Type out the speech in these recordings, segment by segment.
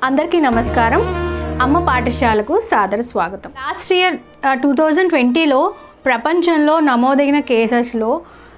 అందరికీ నమస్కారం అమ్మ పాఠశాలకు సాదర స్వాగతం లాస్ట్ ఇయర్ టూ థౌజండ్ ట్వంటీలో ప్రపంచంలో నమోదైన కేసెస్లో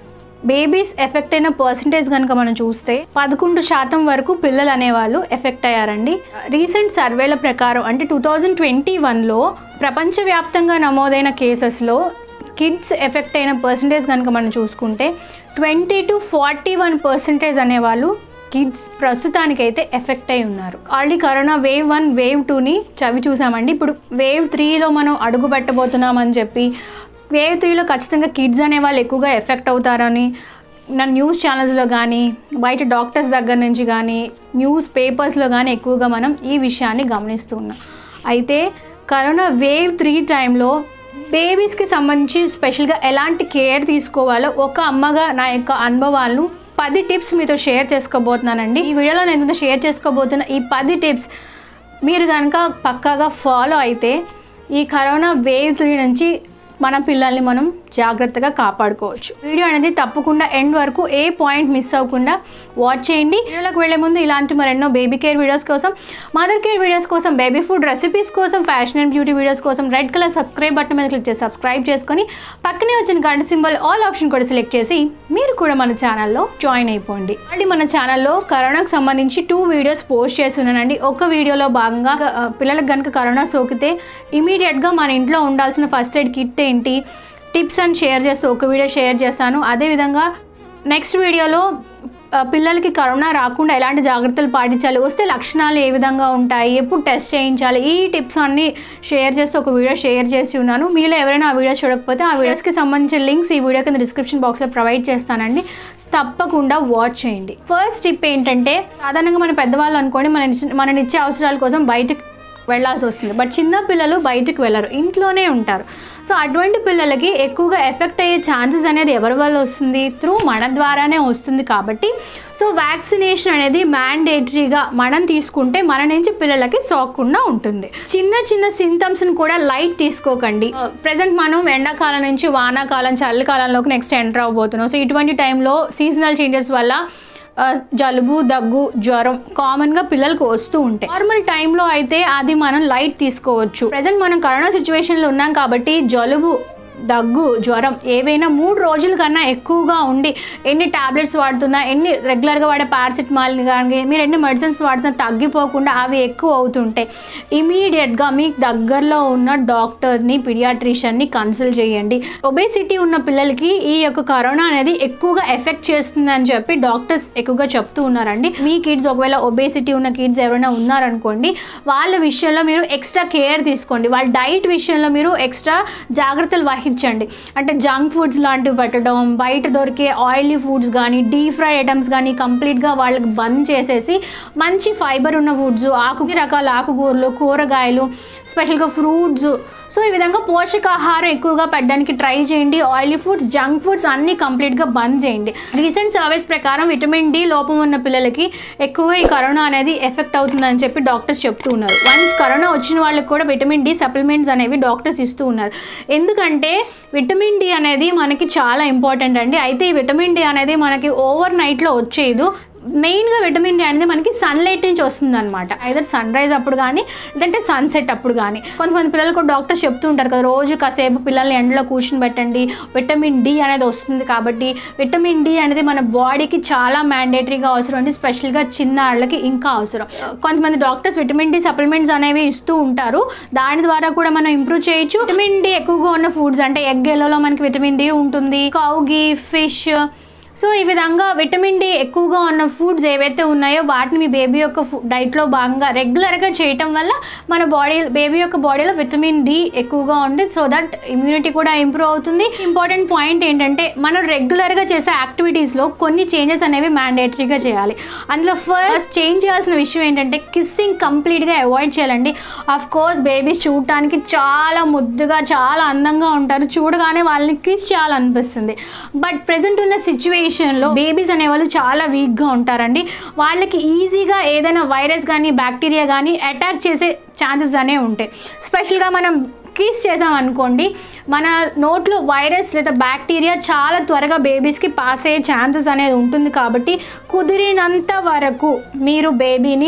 బేబీస్ ఎఫెక్ట్ అయిన పర్సంటేజ్ కనుక మనం చూస్తే పదకొండు శాతం వరకు పిల్లలు అనేవాళ్ళు ఎఫెక్ట్ అయ్యారండి రీసెంట్ సర్వేల ప్రకారం అంటే టూ థౌజండ్ ట్వంటీ వన్లో ప్రపంచవ్యాప్తంగా నమోదైన కేసెస్లో కిడ్స్ ఎఫెక్ట్ అయిన పర్సంటేజ్ కనుక మనం చూసుకుంటే twenty to forty one percentage అనేవాళ్ళు కిడ్స్ ప్రస్తుతానికైతే ఎఫెక్ట్ అయి ఉన్నారు already corona wave one wave టూని చవి చూసామండి ఇప్పుడు వేవ్ త్రీలో మనం అడుగు పెట్టబోతున్నామని చెప్పి వేవ్ త్రీలో ఖచ్చితంగా కిడ్స్ అనే వాళ్ళు ఎక్కువగా ఎఫెక్ట్ అవుతారని నా న్యూస్ ఛానల్స్లో కానీ బయట డాక్టర్స్ దగ్గర నుంచి కానీ న్యూస్ పేపర్స్లో కానీ ఎక్కువగా మనం ఈ విషయాన్ని గమనిస్తూ ఉన్నాం అయితే కరోనా వేవ్ త్రీ టైంలో బేబీస్కి సంబంధించి స్పెషల్గా ఎలాంటి కేర్ తీసుకోవాలో ఒక అమ్మగా నా యొక్క అనుభవాలను పది టిప్స్ మీతో షేర్ చేసుకోబోతున్నానండి ఈ వీడియోలో నేను మీతో షేర్ చేసుకోబోతున్న ఈ పది టిప్స్ మీరు కనుక పక్కాగా ఫాలో అయితే ఈ కరోనా వేవ్ త్రీ నుంచి మన పిల్లల్ని మనం జాగ్రత్తగా కాపాడుకోవచ్చు వీడియో అనేది తప్పకుండా ఎండ్ వరకు ఏ పాయింట్ మిస్ అవ్వకుండా వాచ్ చేయండి వీడియోలోకి వెళ్ళే ముందు ఇలాంటి మరెన్నో బేబీ కేర్ వీడియోస్ కోసం మదర్ కేర్ వీడియోస్ కోసం బేబీ ఫుడ్ రెసిపీస్ కోసం ఫ్యాషన్ అండ్ బ్యూటీ వీడియోస్ కోసం రెడ్ కలర్ సబ్స్క్రైబ్ బటన్ మీద క్లిక్ చేసి సబ్స్క్రైబ్ చేసుకొని పక్కనే వచ్చిన గంట సింబల్ ఆల్ ఆప్షన్ కూడా సెలెక్ట్ చేసి మీరు కూడా మన ఛానల్లో జాయిన్ అయిపోండి అండి మన ఛానల్లో కరోనాకు సంబంధించి టూ వీడియోస్ పోస్ట్ చేస్తున్నానండి ఒక వీడియోలో భాగంగా ఆ, పిల్లలకు కనుక కరోనా సోకితే ఇమీడియట్గా మన ఇంట్లో ఉండాల్సిన ఫస్ట్ ఎయిడ్ కిట్ ఏంటి టిప్స్ అని షేర్ చేస్తూ ఒక వీడియో షేర్ చేస్తాను అదేవిధంగా నెక్స్ట్ వీడియోలో ఆ, పిల్లలకి కరోనా రాకుండా ఎలాంటి జాగ్రత్తలు పాటించాలి వస్తే లక్షణాలు ఏ విధంగా ఉంటాయి ఎప్పుడు టెస్ట్ చేయించాలి ఈ టిప్స్ అన్ని షేర్ చేస్తూ ఒక వీడియో షేర్ చేసి ఉన్నాను మీలో ఎవరైనా ఆ వీడియో చూడకపోతే ఆ వీడియోస్కి సంబంధించిన లింక్స్ ఈ వీడియో కింద డిస్క్రిప్షన్ బాక్స్లో ప్రొవైడ్ చేస్తానండి తప్పకుండా వాచ్ చేయండి ఫస్ట్ టిప్ ఏంటంటే సాధారణంగా మన పెద్దవాళ్ళు అనుకోండి మన మన నిత్య అవసరాల కోసం బయటకు వెళ్ళాల్సి వస్తుంది బట్ చిన్న పిల్లలు బయటకు వెళ్ళరు ఇంట్లోనే ఉంటారు సో అటువంటి పిల్లలకి ఎక్కువగా ఎఫెక్ట్ అయ్యే ఛాన్సెస్ అనేది ఎవరి వల్ల వస్తుంది త్రూ మన ద్వారానే వస్తుంది కాబట్టి సో వ్యాక్సినేషన్ అనేది మ్యాండేటరీగా మనం తీసుకుంటే మన నుంచి పిల్లలకి సోకకుండా ఉంటుంది చిన్న చిన్న సింటమ్స్ని కూడా లైట్ తీసుకోకండి ప్రజెంట్ మనం ఎండాకాలం నుంచి వానాకాలం చలికాలంలోకి నెక్స్ట్ ఎంటర్ అవబోతున్నాం సో ఇటువంటి టైంలో సీజనల్ చేంజెస్ వల్ల ఆ, జలుబు దగ్గు జ్వరం కామన్గా పిల్లలకు వస్తూ ఉంటాయి నార్మల్ టైంలో అయితే అది మనం లైట్ తీసుకోవచ్చు ప్రజెంట్ మనం కరోనా సిచ్యువేషన్లో ఉన్నాం కాబట్టి జలుబు దగ్గు జ్వరం ఏవైనా మూడు రోజుల కన్నా ఎక్కువగా ఉండి ఎన్ని టాబ్లెట్స్ వాడుతున్నా ఎన్ని రెగ్యులర్గా వాడే పారాసిటమాల్ కానీ మీరు ఎన్ని మెడిసిన్స్ వాడుతున్నా తగ్గిపోకుండా అవి ఎక్కువ అవుతుంటాయి ఇమీడియట్గా మీకు దగ్గరలో ఉన్న డాక్టర్ని పిడియాట్రిషియన్ని కన్సల్ట్ చేయండి ఒబేసిటీ ఉన్న పిల్లలకి ఈ యొక్క కరోనా అనేది ఎక్కువగా ఎఫెక్ట్ చేస్తుందని చెప్పి డాక్టర్స్ ఎక్కువగా చెప్తూ ఉన్నారండి మీ కిడ్స్ ఒకవేళ ఒబేసిటీ ఉన్న కిడ్స్ ఎవరైనా ఉన్నారనుకోండి వాళ్ళ విషయంలో మీరు ఎక్స్ట్రా కేర్ తీసుకోండి వాళ్ళ డైట్ విషయంలో మీరు ఎక్స్ట్రా జాగ్రత్తలు వహించండి అంటే జంక్ ఫుడ్స్ లాంటివి పెట్టడం బయట దొరికే ఆయిలీ ఫుడ్స్ కానీ డీప్ ఫ్రై ఐటమ్స్ కానీ కంప్లీట్గా వాళ్ళకి బంద్ చేసేసి మంచి ఫైబర్ ఉన్న ఫుడ్స్ ఆకు రకాల ఆకుకూరలు కూరగాయలు స్పెషల్గా ఫ్రూట్స్ సో ఈ విధంగా పోషకాహారం ఎక్కువగా పెట్టడానికి ట్రై చేయండి ఆయిలీ ఫుడ్స్ జంక్ ఫుడ్స్ అన్నీ కంప్లీట్గా బంద్ చేయండి రీసెంట్ సర్వేస్ ప్రకారం విటమిన్ డి లోపం ఉన్న పిల్లలకి ఎక్కువగా ఈ కరోనా అనేది ఎఫెక్ట్ అవుతుందని చెప్పి డాక్టర్స్ చెప్తూ ఉన్నారు వన్స్ కరోనా వచ్చిన వాళ్ళకి కూడా విటమిన్ డి సప్లిమెంట్స్ అనేవి డాక్టర్స్ ఇస్తూ ఉన్నారు ఎందుకంటే విటమిన్ డి అనేది మనకి చాలా ఇంపార్టెంట్ అండి అయితే ఈ విటమిన్ డి అనేది మనకి ఓవర్ నైట్లో వచ్చేది మెయిన్గా విటమిన్ డి అనేది మనకి సన్లైట్ నుంచి వస్తుంది అనమాట ఐదర్ సన్ రైజ్ అప్పుడు కానీ లేదంటే సన్సెట్ అప్పుడు కానీ కొంతమంది పిల్లలకు డాక్టర్స్ చెప్తూ ఉంటారు కదా రోజు కాసేపు పిల్లల్ని ఎండలో కూర్చుని పెట్టండి విటమిన్ డి అనేది వస్తుంది కాబట్టి విటమిన్ డి అనేది మన బాడీకి చాలా మ్యాండేటరీగా అవసరం అండి స్పెషల్గా చిన్న వాళ్ళకి ఇంకా అవసరం కొంతమంది డాక్టర్స్ విటమిన్ డి సప్లిమెంట్స్ అనేవి ఇస్తూ ఉంటారు దాని ద్వారా కూడా మనం ఇంప్రూవ్ చేయొచ్చు విటమిన్ డి ఎక్కువగా ఉన్న ఫుడ్స్ అంటే ఎగ్ ఎల్లోలో మనకి విటమిన్ డి ఉంటుంది కౌగి ఫిష్ సో ఈ విధంగా విటమిన్ డి ఎక్కువగా ఉన్న ఫుడ్స్ ఏవైతే ఉన్నాయో వాటిని మీ బేబీ యొక్క డైట్లో భాగంగా రెగ్యులర్గా చేయటం వల్ల మన బాడీ బేబీ యొక్క బాడీలో విటమిన్ డి ఎక్కువగా ఉంది సో దట్ ఇమ్యూనిటీ కూడా ఇంప్రూవ్ అవుతుంది ఇంపార్టెంట్ పాయింట్ ఏంటంటే మనం రెగ్యులర్గా చేసే యాక్టివిటీస్లో కొన్ని చేంజెస్ అనేవి మ్యాండేటరీగా చేయాలి అందులో ఫస్ట్ చేంజ్ చేయాల్సిన విషయం ఏంటంటే కిస్సింగ్ కంప్లీట్గా అవాయిడ్ చేయాలండి ఆఫ్ కోర్స్ బేబీస్ చూడటానికి చాలా ముద్దుగా చాలా అందంగా ఉంటారు చూడగానే వాళ్ళని కిస్ చేయాలనిపిస్తుంది బట్ ప్రజెంట్ ఉన్న సిచ్యువేషన్లో బేబీస్ అనేవాళ్ళు చాలా వీక్గా ఉంటారండి వాళ్ళకి ఈజీగా ఏదైనా వైరస్ కానీ బ్యాక్టీరియా కానీ అటాక్ చేసే ఛాన్సెస్ అనేవి ఉంటాయి స్పెషల్గా మనం కిస్ చేసాం అనుకోండి మన నోట్లో వైరస్ లేదా బ్యాక్టీరియా చాలా త్వరగా బేబీస్కి పాస్ అయ్యే ఛాన్సెస్ అనేది ఉంటుంది కాబట్టి కుదిరినంత వరకు మీరు బేబీని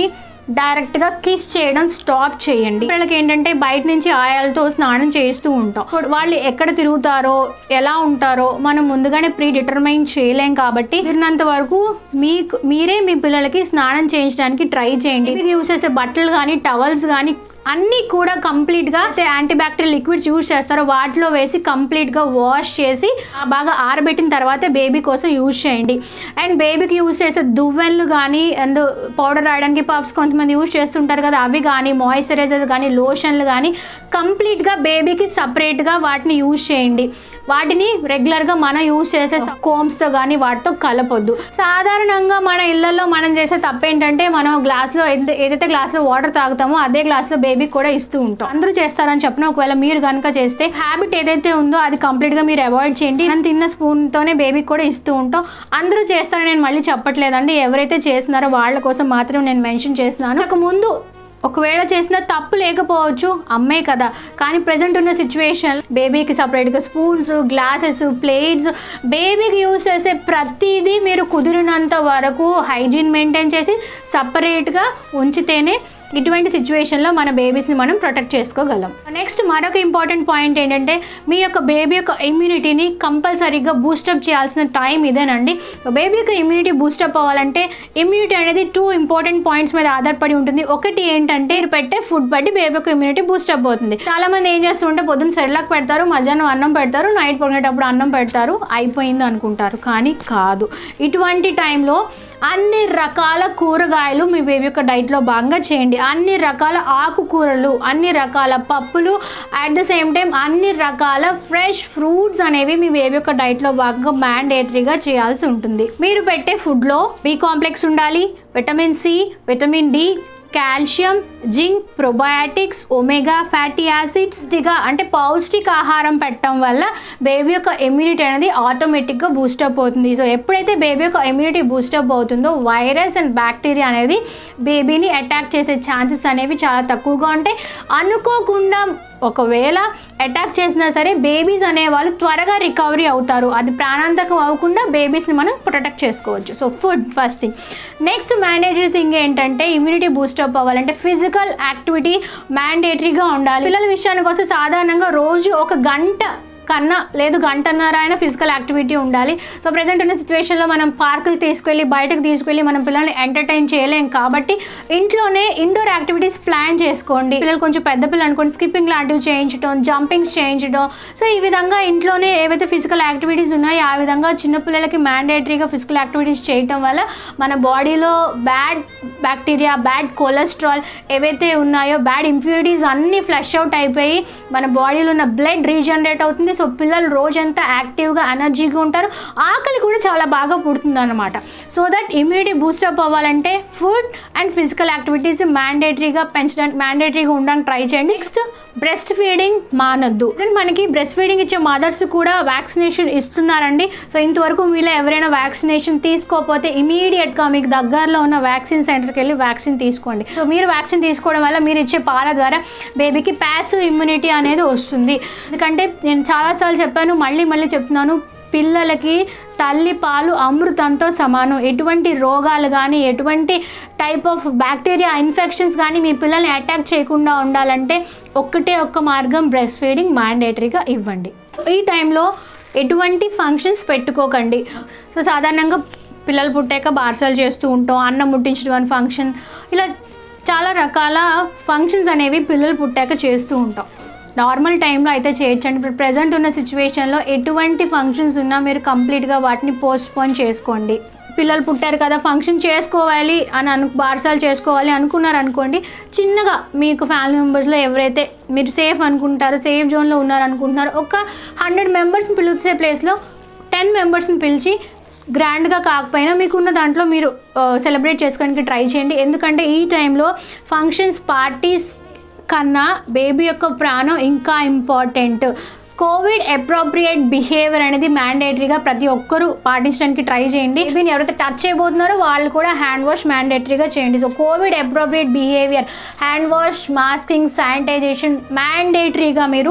డైరెక్ట్గా కిస్ చేయడం స్టాప్ చేయండి పిల్లలకి ఏంటంటే బయట నుంచి ఆయాలతో స్నానం చేస్తూ ఉంటాం ఇప్పుడు వాళ్ళు ఎక్కడ తిరుగుతారో ఎలా ఉంటారో మనం ముందుగానే ప్రీ డిటర్మైన్ చేయలేం కాబట్టి తిరిగినంత వరకు మీకు మీరే మీ పిల్లలకి స్నానం చేయించడానికి ట్రై చేయండి మీకు యూస్ చేసే బట్టలు కానీ టవల్స్ కానీ అన్నీ కూడా కంప్లీట్గా యాంటీ బ్యాక్టీరియల్ లిక్విడ్స్ యూజ్ చేస్తారో వాటిలో వేసి కంప్లీట్గా వాష్ చేసి బాగా ఆరబెట్టిన తర్వాత బేబీ కోసం యూజ్ చేయండి అండ్ బేబీకి యూజ్ చేసే దువ్వెన్లు కానీ అండ్ పౌడర్ రాయడానికి పఫ్స్ కొంతమంది యూజ్ చేస్తుంటారు కదా అవి కానీ మాయిశ్చరైజర్స్ కానీ లోషన్లు కానీ కంప్లీట్గా బేబీకి సపరేట్గా వాటిని యూజ్ చేయండి వాటిని రెగ్యులర్గా మనం యూజ్ చేసే కోమ్స్తో కానీ వాటితో కలపొద్దు సాధారణంగా మన ఇళ్లలో మనం చేసే తప్పు ఏంటంటే మనం గ్లాస్లో ఏదైతే ఏదైతే గ్లాస్లో వాటర్ తాగుతామో అదే గ్లాస్లో బేబీకి కూడా ఇస్తూ ఉంటాం అందరూ చేస్తారని చెప్పిన ఒకవేళ మీరు కనుక చేస్తే హ్యాబిట్ ఏదైతే ఉందో అది కంప్లీట్గా మీరు అవాయిడ్ చేయండి మనం తిన్న స్పూన్తోనే బేబీకి కూడా ఇస్తూ ఉంటాం అందరూ చేస్తారని నేను మళ్ళీ చెప్పట్లేదండి ఎవరైతే చేస్తున్నారో వాళ్ళ కోసం మాత్రం నేను మెన్షన్ చేస్తున్నాను నాకు ముందు ఒకవేళ చేసిన తప్పు లేకపోవచ్చు అమ్మే కదా కానీ ప్రజెంట్ ఉన్న సిచ్యువేషన్ బేబీకి సపరేట్గా స్పూన్స్ గ్లాసెస్ ప్లేట్స్ బేబీకి యూస్ చేసే ప్రతిదీ మీరు కుదిరినంత వరకు హైజీన్ మెయింటైన్ చేసి సపరేట్గా ఉంచితేనే ఇటువంటి సిచ్యువేషన్లో మన బేబీస్ని మనం ప్రొటెక్ట్ చేసుకోగలం నెక్స్ట్ మరొక ఇంపార్టెంట్ పాయింట్ ఏంటంటే మీ యొక్క బేబీ యొక్క ఇమ్యూనిటీని కంపల్సరీగా బూస్టప్ చేయాల్సిన టైం ఇదేనండి బేబీ యొక్క ఇమ్యూనిటీ బూస్టప్ అవ్వాలంటే ఇమ్యూనిటీ అనేది టూ ఇంపార్టెంట్ పాయింట్స్ మీద ఆధారపడి ఉంటుంది ఒకటి ఏంటంటే మీరు పెట్టే ఫుడ్ బట్టి బేబీ యొక్క ఇమ్యూనిటీ బూస్టప్ అవుతుంది చాలా మంది ఏం చేస్తుంటే పొద్దున్న సెర్లాక్ పెడతారు మధ్యాహ్నం అన్నం పెడతారు నైట్ పడుకునేటప్పుడు అన్నం పెడతారు అయిపోయింది అనుకుంటారు కానీ కాదు ఇటువంటి టైంలో అన్ని రకాల కూరగాయలు మీ బేబీ యొక్క డైట్లో భాగంగా చేయండి అన్ని రకాల ఆకుకూరలు అన్ని రకాల పప్పులు అట్ ద సేమ్ టైం అన్ని రకాల ఫ్రెష్ ఫ్రూట్స్ అనేవి మీ బేబీ యొక్క డైట్లో భాగంగా మ్యాండేటరీగా చేయాల్సి ఉంటుంది మీరు పెట్టే ఫుడ్లో బి కాంప్లెక్స్ ఉండాలి vitamin C vitamin D calcium zinc probiotics omega fatty acids దిగా అంటే పౌష్టిక ఆహారం పెట్టడం వల్ల బేబీ యొక్క ఇమ్యూనిటీ అనేది ఆటోమేటిక్గా బూస్టప్ అవుతుంది సో ఎప్పుడైతే బేబీ యొక్క ఇమ్యూనిటీ బూస్టప్ అవుతుందో వైరస్ అండ్ బ్యాక్టీరియా అనేది బేబీని అటాక్ చేసే ఛాన్సెస్ అనేవి చాలా తక్కువగా ఉంటాయి అనుకోకుండా ఒకవేళ అటాక్ చేసినా సరే బేబీస్ అనేవాళ్ళు త్వరగా రికవరీ అవుతారు అది ప్రాణాంతకం అవ్వకుండా బేబీస్ని మనం ప్రొటెక్ట్ చేసుకోవచ్చు so food first thing next mandatory thing ఏంటంటే ఇమ్యూనిటీ బూస్టప్ అవ్వాలంటే ఫిజికల్ యాక్టివిటీ మ్యాండేటరీగా ఉండాలి పిల్లల విషయానికి వస్తే సాధారణంగా రోజు ఒక గంట కన్నా లేదు గంటన్నర అయినా ఫిజికల్ యాక్టివిటీ ఉండాలి సో ప్రజెంట్ ఉన్న సిచ్యువేషన్లో మనం పార్కులు తీసుకెళ్ళి బయటకు తీసుకెళ్ళి మనం పిల్లల్ని ఎంటర్టైన్ చేయలేం కాబట్టి ఇంట్లోనే ఇండోర్ యాక్టివిటీస్ ప్లాన్ చేసుకోండి పిల్లలు కొంచెం పెద్ద పిల్లలు అనుకోండి స్కిప్పింగ్ లాంటివి చేయించడం జంపింగ్స్ చేయించడం సో ఈ విధంగా ఇంట్లోనే ఏవైతే ఫిజికల్ యాక్టివిటీస్ ఉన్నాయో ఆ విధంగా చిన్నపిల్లలకి మ్యాండేటరీగా ఫిజికల్ యాక్టివిటీస్ చేయటం వల్ల మన బాడీలో బ్యాడ్ బ్యాక్టీరియా బ్యాడ్ కొలెస్ట్రాల్ ఏవైతే ఉన్నాయో బ్యాడ్ ఇంప్యూరిటీస్ అన్నీ ఫ్లష్ అవుట్ అయిపోయి మన బాడీలో ఉన్న బ్లడ్ రీజనరేట్ అవుతుంది సో పిల్లలు రోజంతా యాక్టివ్గా ఎనర్జీగా ఉంటారు ఆకలి కూడా చాలా బాగా పుడుతుంది అనమాట సో దట్ ఇమ్యూనిటీ బూస్టప్ అవ్వాలంటే ఫుడ్ అండ్ ఫిజికల్ యాక్టివిటీస్ మ్యాండేటరీగా పెంచడానికి మ్యాండేటరీగా ఉండడానికి ట్రై చేయండి నెక్స్ట్ బ్రెస్ట్ ఫీడింగ్ మానొద్దు Then మనకి బ్రెస్ట్ ఫీడింగ్ ఇచ్చే మదర్స్ కూడా వ్యాక్సినేషన్ ఇస్తున్నారండి సో ఇంతవరకు మీలో ఎవరైనా వ్యాక్సినేషన్ తీసుకోకపోతే ఇమీడియట్గా మీకు దగ్గరలో ఉన్న వ్యాక్సిన్ సెంటర్కి వెళ్ళి వ్యాక్సిన్ తీసుకోండి సో మీరు వ్యాక్సిన్ తీసుకోవడం వల్ల మీరు ఇచ్చే పాల ద్వారా బేబీకి ప్యాసివ్ ఇమ్యూనిటీ అనేది వస్తుంది ఎందుకంటే నేను చాలాసార్లు చెప్పాను మళ్ళీ మళ్ళీ చెప్తున్నాను పిల్లలకి తల్లి పాలు అమృతంతో సమానం ఎటువంటి రోగాలు కానీ ఎటువంటి టైప్ ఆఫ్ బ్యాక్టీరియా ఇన్ఫెక్షన్స్ కానీ మీ పిల్లల్ని అటాక్ చేయకుండా ఉండాలంటే ఒక్కటే ఒక్క మార్గం బ్రెస్ట్ ఫీడింగ్ మ్యాండేటరీగా ఇవ్వండి ఈ టైంలో ఎటువంటి ఫంక్షన్స్ పెట్టుకోకండి సో సాధారణంగా పిల్లలు పుట్టాక బార్సలు చేస్తూ ఉంటాం అన్నం ముట్టించడం అని ఫంక్షన్ ఇలా చాలా రకాల ఫంక్షన్స్ అనేవి పిల్లలు పుట్టాక చేస్తూ ఉంటాం నార్మల్ టైంలో అయితే చేయొచ్చండి ఇప్పుడు ప్రజెంట్ ఉన్న సిచ్యువేషన్లో ఎటువంటి ఫంక్షన్స్ ఉన్నా మీరు కంప్లీట్గా వాటిని పోస్ట్ పోన్ చేసుకోండి పిల్లలు పుట్టారు కదా ఫంక్షన్ చేసుకోవాలి అని అను బార్సాలు చేసుకోవాలి అనుకున్నారు అనుకోండి చిన్నగా మీకు ఫ్యామిలీ మెంబర్స్లో ఎవరైతే మీరు సేఫ్ అనుకుంటారో సేఫ్ జోన్లో ఉన్నారు అనుకుంటున్నారో ఒక హండ్రెడ్ మెంబర్స్ని పిలిచే ప్లేస్లో టెన్ మెంబర్స్ని పిలిచి గ్రాండ్గా కాకపోయినా మీకున్న దాంట్లో మీరు సెలబ్రేట్ చేసుకోవడానికి ట్రై చేయండి ఎందుకంటే ఈ టైంలో ఫంక్షన్స్ పార్టీస్ కన్నా బేబీ యొక్క ప్రాణం ఇంకా ఇంపార్టెంట్ కోవిడ్ అప్రోప్రియేట్ బిహేవియర్ అనేది మ్యాండేటరీగా ప్రతి ఒక్కరూ పాటించడానికి ట్రై చేయండి బేబీని ఎవరైతే టచ్ చేయబోతున్నారో వాళ్ళు కూడా హ్యాండ్ వాష్ మ్యాండేటరీగా చేయండి so covid appropriate behaviour hand wash masking sanitization మ్యాండేటరీగా మీరు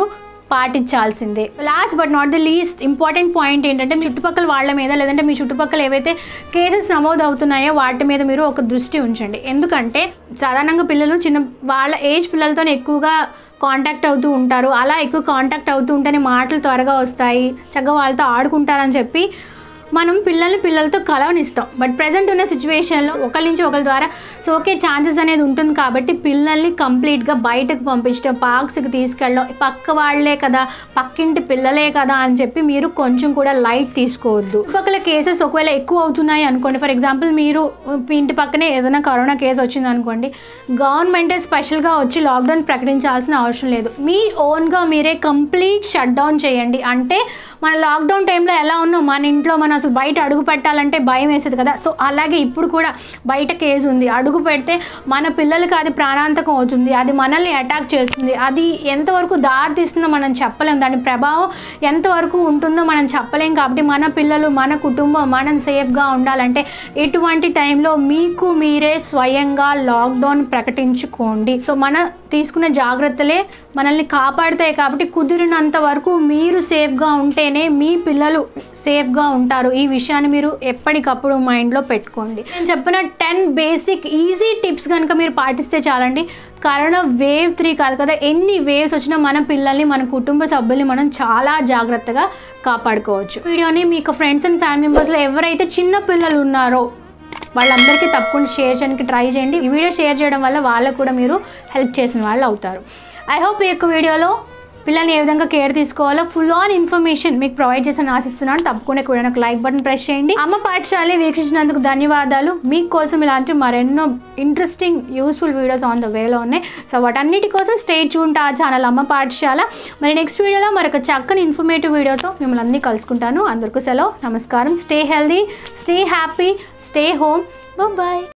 పాటించాల్సిందే last but not the least important point ఏంటంటే మీ చుట్టుపక్కల వాళ్ళ మీద లేదంటే మీ చుట్టుపక్కల ఏవైతే కేసెస్ నమోదు అవుతున్నాయో వాటి మీద మీరు ఒక దృష్టి ఉంచండి ఎందుకంటే సాధారణంగా పిల్లలు చిన్న వాళ్ళ ఏజ్ పిల్లలతో ఎక్కువగా కాంటాక్ట్ అవుతూ ఉంటారు అలా ఎక్కువ కాంటాక్ట్ అవుతూ ఉంటేనే మాటలు త్వరగా వస్తాయి చక్కగా వాళ్ళతో ఆడుకుంటారని చెప్పి మనం పిల్లల్ని పిల్లలతో కలవనిస్తాం బట్ ప్రజెంట్ ఉన్న సిచ్యువేషన్లో ఒకరి నుంచి ఒకరి ద్వారా సోకే ఛాన్సెస్ అనేది ఉంటుంది కాబట్టి పిల్లల్ని కంప్లీట్గా బయటకు పంపించడం పార్క్స్కి తీసుకెళ్ళడం పక్క వాళ్ళే కదా పక్కింటి పిల్లలే కదా అని చెప్పి మీరు కొంచెం కూడా లైట్ తీసుకోవద్దు పక్కల కేసెస్ ఒకవేళ ఎక్కువ అవుతున్నాయి అనుకోండి ఫర్ ఎగ్జాంపుల్ మీరు మీ ఇంటి పక్కనే ఏదైనా కరోనా కేసు వచ్చింది అనుకోండి గవర్నమెంటే స్పెషల్గా వచ్చి లాక్డౌన్ ప్రకటించాల్సిన అవసరం లేదు మీ ఓన్గా మీరే కంప్లీట్ షట్ డౌన్ చేయండి అంటే మన లాక్డౌన్ టైంలో ఎలా ఉన్నాం మన ఇంట్లో మనం అసలు బయట అడుగు పెట్టాలంటే భయం వేసేది కదా సో అలాగే ఇప్పుడు కూడా బయట కేసు ఉంది అడుగు పెడితే మన పిల్లలకి అది ప్రాణాంతకం అవుతుంది అది మనల్ని అటాక్ చేస్తుంది అది ఎంతవరకు దారి తీస్తుందో మనం చెప్పలేం దాని ప్రభావం ఎంతవరకు ఉంటుందో మనం చెప్పలేం కాబట్టి మన పిల్లలు మన కుటుంబం మనం సేఫ్గా ఉండాలంటే ఇటువంటి టైంలో మీకు మీరే స్వయంగా లాక్డౌన్ ప్రకటించుకోండి సో మన తీసుకున్న జాగ్రత్తలే మనల్ని కాపాడుతాయి కాబట్టి కుదిరినంత వరకు మీరు సేఫ్గా ఉంటేనే మీ పిల్లలు సేఫ్గా ఉంటారు ఈ విషయాన్ని మీరు ఎప్పటికప్పుడు మైండ్లో పెట్టుకోండి నేను చెప్పిన టెన్ బేసిక్ ఈజీ టిప్స్ కనుక మీరు పాటిస్తే చాలండి కరోనా వేవ్ త్రీ కాదు కదా ఎన్ని వేవ్స్ వచ్చినా మన పిల్లల్ని మన కుటుంబ సభ్యుల్ని మనం చాలా జాగ్రత్తగా కాపాడుకోవచ్చు వీడియోని మీకు ఫ్రెండ్స్ అండ్ ఫ్యామిలీ మెంబర్స్లో ఎవరైతే చిన్న పిల్లలు ఉన్నారో వాళ్ళందరికీ తప్పకుండా షేర్ చేయడానికి ట్రై చేయండి ఈ వీడియో షేర్ చేయడం వల్ల వాళ్ళకు కూడా మీరు హెల్ప్ చేసిన వాళ్ళు అవుతారు ఐ హోప్ ఈ యొక్క వీడియోలో పిల్లల్ని ఏ విధంగా కేర్ తీసుకోవాలో ఫుల్ ఆన్ ఇన్ఫర్మేషన్ మీకు ప్రొవైడ్ చేసిన ఆశిస్తున్నాను తప్పకుండా కూడా నాకు లైక్ బటన్ ప్రెస్ చేయండి అమ్మ పాఠశాల వీక్షించినందుకు ధన్యవాదాలు మీకోసం ఇలాంటి మరెన్నో interesting useful videos on the వేలో ఉన్నాయి సో వాటన్నిటి కోసం స్టే చూంటా ఆ ఛానల్ అమ్మ పాఠశాల మరి నెక్స్ట్ వీడియోలో మరొక చక్కని ఇన్ఫర్మేటివ్ వీడియోతో మిమ్మల్ని అన్ని కలుసుకుంటాను అందరికీ సెలవు నమస్కారం stay healthy stay happy stay home bye